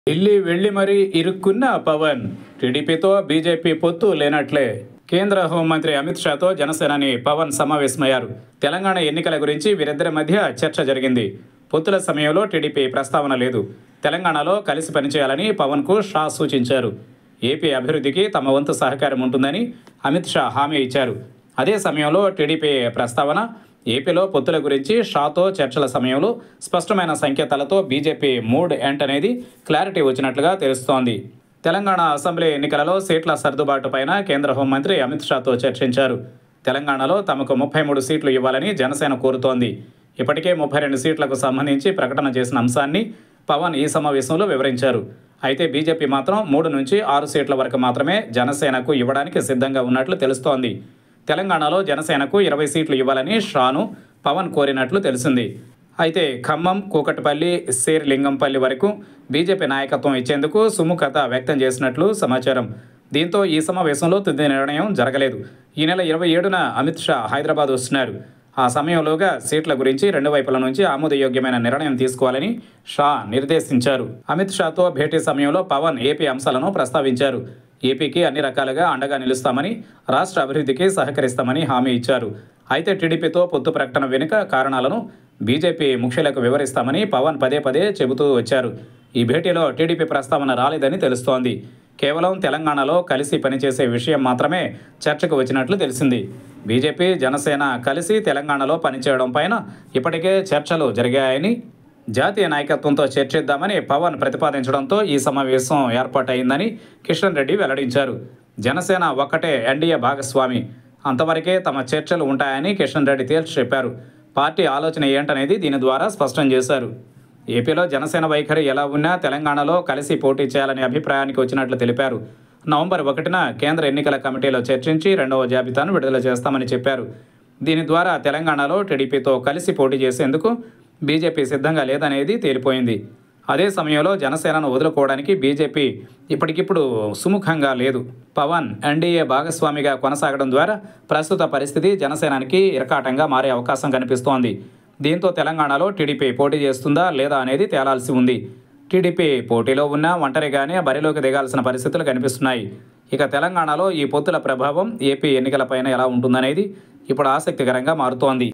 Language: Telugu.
ఢిల్లీ వెళ్లి మరీ ఇరుక్కున్న పవన్ టీడీపీతో బీజేపీ పొత్తు లేనట్లే కేంద్ర హోంమంత్రి అమిత్ షాతో జనసేనాని పవన్ సమావేశమయ్యారు తెలంగాణ ఎన్నికల గురించి వీరిద్దరి మధ్య చర్చ జరిగింది పొత్తుల సమయంలో టీడీపీ ప్రస్తావన లేదు తెలంగాణలో కలిసి పనిచేయాలని పవన్కు షా సూచించారు ఏపీ అభివృద్ధికి తమ వంతు సహకారం ఉంటుందని అమిత్ షా హామీ ఇచ్చారు అదే సమయంలో టీడీపీ ప్రస్తావన ఏపీలో పొత్తుల గురించి షాతో చర్చల సమయంలో స్పష్టమైన సంకేతాలతో బీజేపీ మూడ్ ఎంట్ అనేది క్లారిటీ వచ్చినట్లుగా తెలుస్తోంది తెలంగాణ అసెంబ్లీ ఎన్నికలలో సీట్ల సర్దుబాటు పైన కేంద్ర హోంమంత్రి అమిత్ షాతో చర్చించారు తెలంగాణలో తమకు ముప్పై మూడు సీట్లు ఇవ్వాలని జనసేన కోరుతోంది ఇప్పటికే ముప్పై రెండు సీట్లకు సంబంధించి ప్రకటన చేసిన అంశాన్ని పవన్ ఈ సమావేశంలో వివరించారు అయితే బీజేపీ మాత్రం మూడు నుంచి ఆరు సీట్ల వరకు మాత్రమే జనసేనకు ఇవ్వడానికి సిద్ధంగా ఉన్నట్లు తెలుస్తోంది తెలంగాణలో జనసేనకు ఇరవై సీట్లు ఇవ్వాలని షాను పవన్ కోరినట్లు తెలిసింది అయితే ఖమ్మం కూకట్పల్లి శేర్లింగంపల్లి వరకు బీజేపీ నాయకత్వం ఇచ్చేందుకు సుముఖత వ్యక్తం చేసినట్లు సమాచారం దీంతో ఈ సమావేశంలో తుది నిర్ణయం జరగలేదు ఈ నెల ఇరవై ఏడున అమిత్ షా హైదరాబాద్ వస్తున్నారు ఆ సమయంలోగా సీట్ల గురించి రెండు వైపుల నుంచి ఆమోదయోగ్యమైన నిర్ణయం తీసుకోవాలని షా నిర్దేశించారు అమిత్ షాతో భేటీ సమయంలో పవన్ ఏపీ అంశాలను ప్రస్తావించారు ఏపీకి అన్ని రకాలుగా అండగా నిలుస్తామని రాష్ట్ర అభివృద్ధికి సహకరిస్తామని హామీ ఇచ్చారు అయితే టీడీపీతో పొత్తు ప్రకటన వెనుక కారణాలను బీజేపీ ముఖ్యులకు వివరిస్తామని పవన్ పదే పదే చెబుతూ వచ్చారు ఈ భేటీలో టీడీపీ ప్రస్తావన రాలేదని తెలుస్తోంది కేవలం తెలంగాణలో కలిసి పనిచేసే విషయం మాత్రమే చర్చకు వచ్చినట్లు తెలిసింది బీజేపీ జనసేన కలిసి తెలంగాణలో పనిచేయడం పైన ఇప్పటికే చర్చలు జరిగాయని జాతీయ నాయకత్వంతో చర్చిద్దామని పవన్ ప్రతిపాదించడంతో ఈ సమావేశం ఏర్పాటైందని కిషన్ రెడ్డి వెల్లడించారు జనసేన ఒక్కటే ఎన్డీఏ భాగస్వామి అంతవరకే తమ చర్చలు ఉంటాయని కిషన్ రెడ్డి తేల్చి చెప్పారు పార్టీ ఆలోచన ఏంటనేది దీని ద్వారా స్పష్టం చేశారు ఏపీలో జనసేన వైఖరి ఎలా ఉన్నా తెలంగాణలో కలిసి పోటీ చేయాలనే అభిప్రాయానికి వచ్చినట్లు తెలిపారు నవంబర్ ఒకటిన కేంద్ర ఎన్నికల కమిటీలో చర్చించి రెండవ జాబితాను విడుదల చేస్తామని చెప్పారు దీని ద్వారా తెలంగాణలో టీడీపీతో కలిసి పోటీ చేసేందుకు బీజేపీ సిద్ధంగా లేదనేది తేలిపోయింది అదే సమయంలో జనసేనను వదులుకోవడానికి బీజేపీ ఇప్పటికిప్పుడు సుముఖంగా లేదు పవన్ ఎన్డీఏ భాగస్వామిగా కొనసాగడం ద్వారా ప్రస్తుత పరిస్థితి జనసేనానికి ఇరకాటంగా మారే అవకాశం కనిపిస్తోంది దీంతో తెలంగాణలో టీడీపీ పోటీ చేస్తుందా లేదా అనేది తేలాల్సి ఉంది టీడీపీ పోటీలో ఉన్న ఒంటరిగానే బరిలోకి దిగాల్సిన పరిస్థితులు కనిపిస్తున్నాయి ఇక తెలంగాణలో ఈ పొత్తుల ప్రభావం ఏపీ ఎన్నికలపైన ఎలా ఉంటుందనేది ఇప్పుడు ఆసక్తికరంగా మారుతోంది